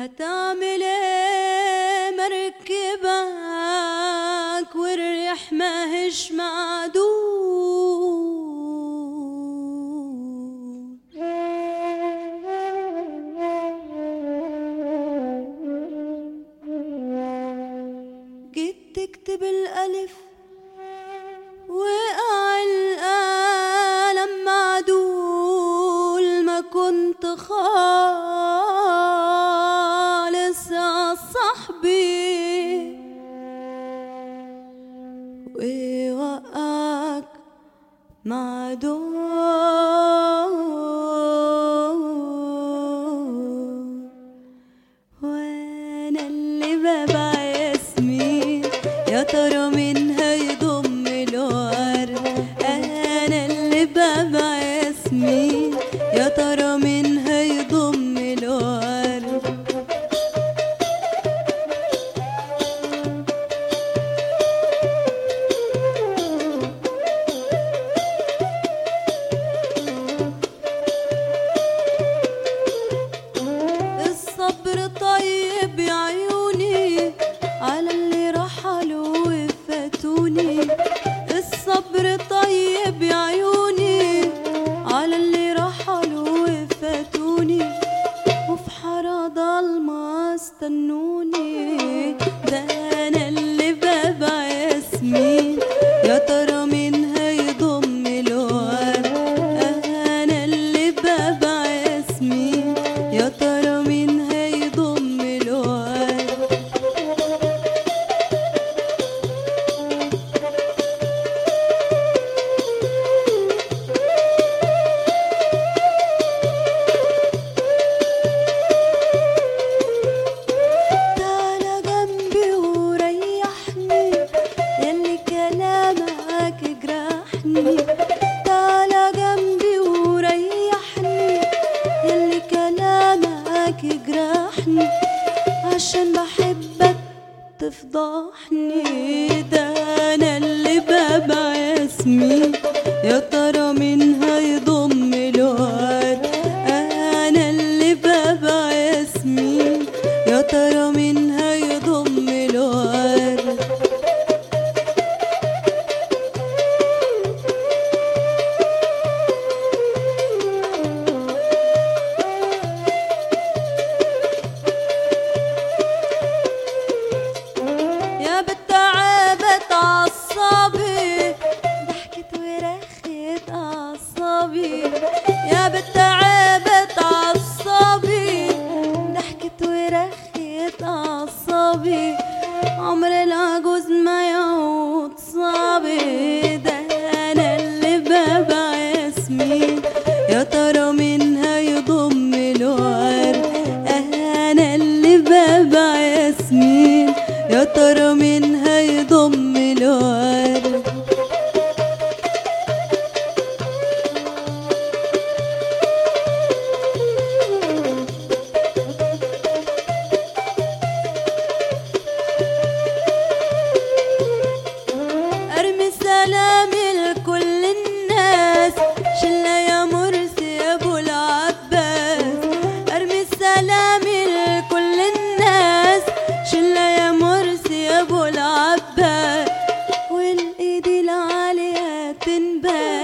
هتعمل ايه مركبك والريح ماهش معدول جيت تكتب الألف وقع القلم معدول ما كنت خالص يا صاحبي ووقعك معدول وانا اللي ببع ياسمين يا ترى مين هيضم الورد انا اللي ببع ياسمين يا ترى مين هيضم الورد الصبر طيب يا عيوني على اللي رحلوا وفاتوني الصبر طيب يا عيوني على اللي رحلوا وفاتوني وفي حارة ضلمة استنوني ده انا اللي ببع ياسمين يا ترى مين هيضم الورد انا اللي ببع ياسمين يا ترى مين هيضم الورد تعالى جنبي وريحني ياللي كلامك جرحني تعالى جنبي وريحني ياللي كلامك جرحني عشان بحبك تفضحني ده انا اللي ببع ياسمين يا ترى مين هيضم الورد انا اللي ببع ياسمين يا ترى مين هيضم الورد يا بتعبت عصابي ضحكت ورخت أعصابي يا بتعبت عصابي ضحكت ورخت أعصابي عمر العجوز ما يعود صعبي ده أنا اللي ببع ياسمين يا ترى مين هيضم الورد أنا اللي ببع ياسمين يا ترى مين هيضم الورد ارمي سلامي لكل الناس شلة يا مرسي يا ابو العباس ارمي سلامي لكل الناس شلة يا مرسي يا ابو العباس والايد العالية تنباس